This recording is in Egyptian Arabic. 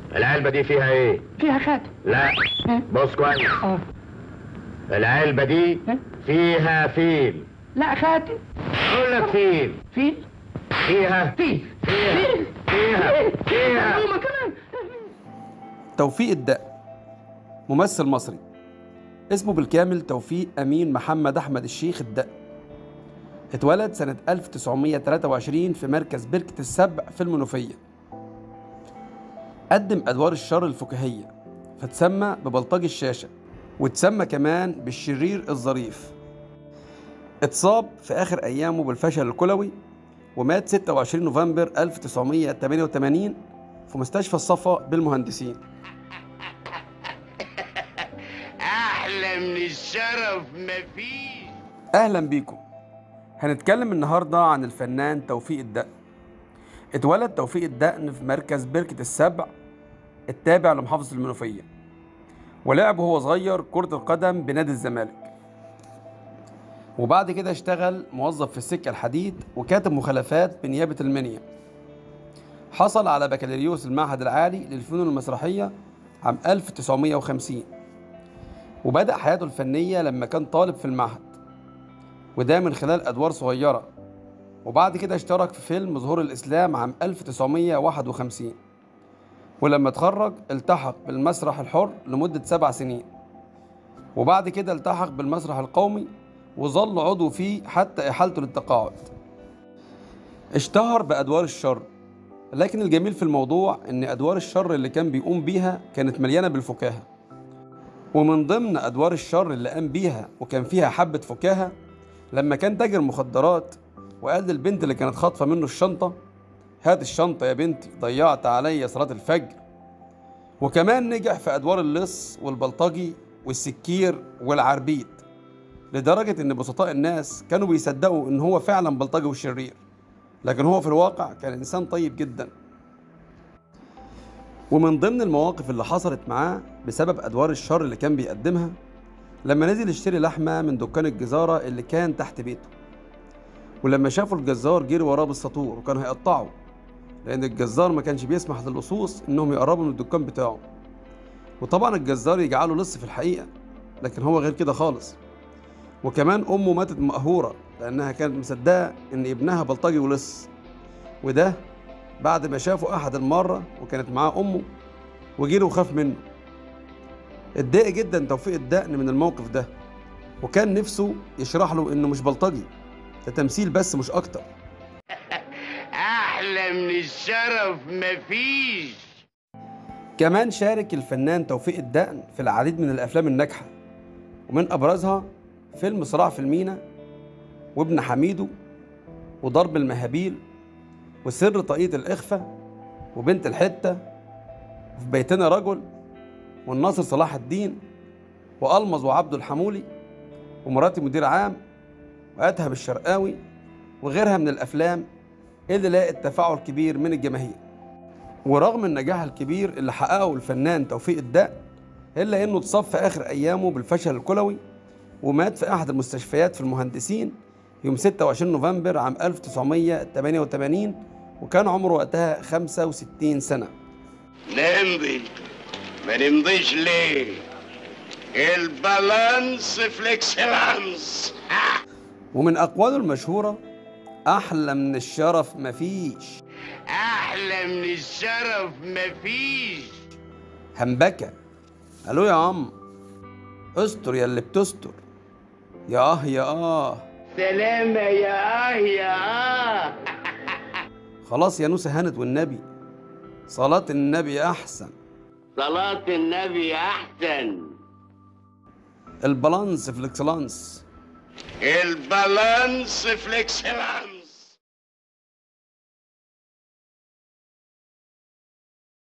العلبة دي فيها ايه؟ فيها خاتم لا ها؟ بص كويس اه العلبة دي ها؟ فيها فيل لا خاتم اقول لك فيل فيل فيها فيل فيها فيل فيها فيها هما كمان توفيق الدق ممثل مصري اسمه بالكامل توفيق أمين محمد أحمد الشيخ الدق اتولد سنة 1923 في مركز بركة السبع في المنوفية قدم أدوار الشر الفكاهية فتسمى ببلطجي الشاشة وتسمى كمان بالشرير الظريف اتصاب في آخر أيامه بالفشل الكلوي ومات 26 نوفمبر 1988 في مستشفى الصفا بالمهندسين احلى من الشرف مفيش اهلا بيكم هنتكلم النهارده عن الفنان توفيق الدقن اتولد توفيق الدقن في مركز بركة السبع التابع لمحافظة المنوفية ولعب وهو صغير كرة القدم بنادي الزمالك وبعد كده اشتغل موظف في السكة الحديد وكاتب مخالفات بنيابة المنيا حصل على بكالوريوس المعهد العالي للفنون المسرحية عام 1950 وبدأ حياته الفنية لما كان طالب في المعهد وده من خلال أدوار صغيرة وبعد كده اشترك في فيلم ظهور الإسلام عام 1951 ولما اتخرج التحق بالمسرح الحر لمدة سبع سنين وبعد كده التحق بالمسرح القومي وظل عضو فيه حتى إحالته للتقاعد اشتهر بأدوار الشر لكن الجميل في الموضوع إن أدوار الشر اللي كان بيقوم بيها كانت مليانة بالفكاهة ومن ضمن أدوار الشر اللي قام بيها وكان فيها حبة فكاهة لما كان تاجر مخدرات وقال للبنت اللي كانت خاطفة منه الشنطة هات الشنطة يا بنتي ضيعت عليا صلاة الفجر وكمان نجح في أدوار اللص والبلطجي والسكير والعربيد لدرجة إن بسطاء الناس كانوا بيصدقوا إن هو فعلا بلطجي وشرير لكن هو في الواقع كان إنسان طيب جدا ومن ضمن المواقف اللي حصلت معاه بسبب أدوار الشر اللي كان بيقدمها لما نزل يشتري لحمة من دكان الجزارة اللي كان تحت بيته ولما شافوا الجزار جري وراه بالسطور وكان هيقطعه لأن الجزار ما كانش بيسمح للصوص إنهم يقربوا من الدكان بتاعه وطبعا الجزار يجعله لص في الحقيقة لكن هو غير كده خالص وكمان أمه ماتت مقهورة لأنها كانت مصدقة إن ابنها بلطجي ولص وده بعد ما شافه أحد المرة وكانت معاه أمه وجري وخاف منه اتضايق جدا توفيق الدقن من الموقف ده وكان نفسه يشرح له إنه مش بلطجي ده تمثيل بس مش أكتر احلى من الشرف مفيش كمان شارك الفنان توفيق الدقن في العديد من الأفلام الناجحة ومن أبرزها فيلم صراع في المينا وابن حميدو وضرب المهابيل وسر طاقية الإخفاء وبنت الحتة وفي بيتنا رجل والناصر صلاح الدين وألمظ وعبد الحمولي ومراتي مدير عام وأدهم الشرقاوي وغيرها من الأفلام اللي لاقت تفاعل كبير من الجماهير ورغم النجاح الكبير اللي حققه الفنان توفيق الدق إلا إنه اتصاب في آخر أيامه بالفشل الكلوي ومات في أحد المستشفيات في المهندسين يوم 26 نوفمبر عام 1988 وكان عمره وقتها 65 سنة نمضي ما نمضيش ليه البالانس في الاكسلانس ومن أقواله المشهورة أحلى من الشرف مفيش احلى من الشرف مفيش همبكة ألو يا عم استر يا اللي بتستر يا آه يا آه سلامة يا اه يا اه خلاص يا نوسة هانت والنبي صلاة النبي أحسن صلاة النبي احسن البالانس في الاكسلانس البالانس في الاكسلانس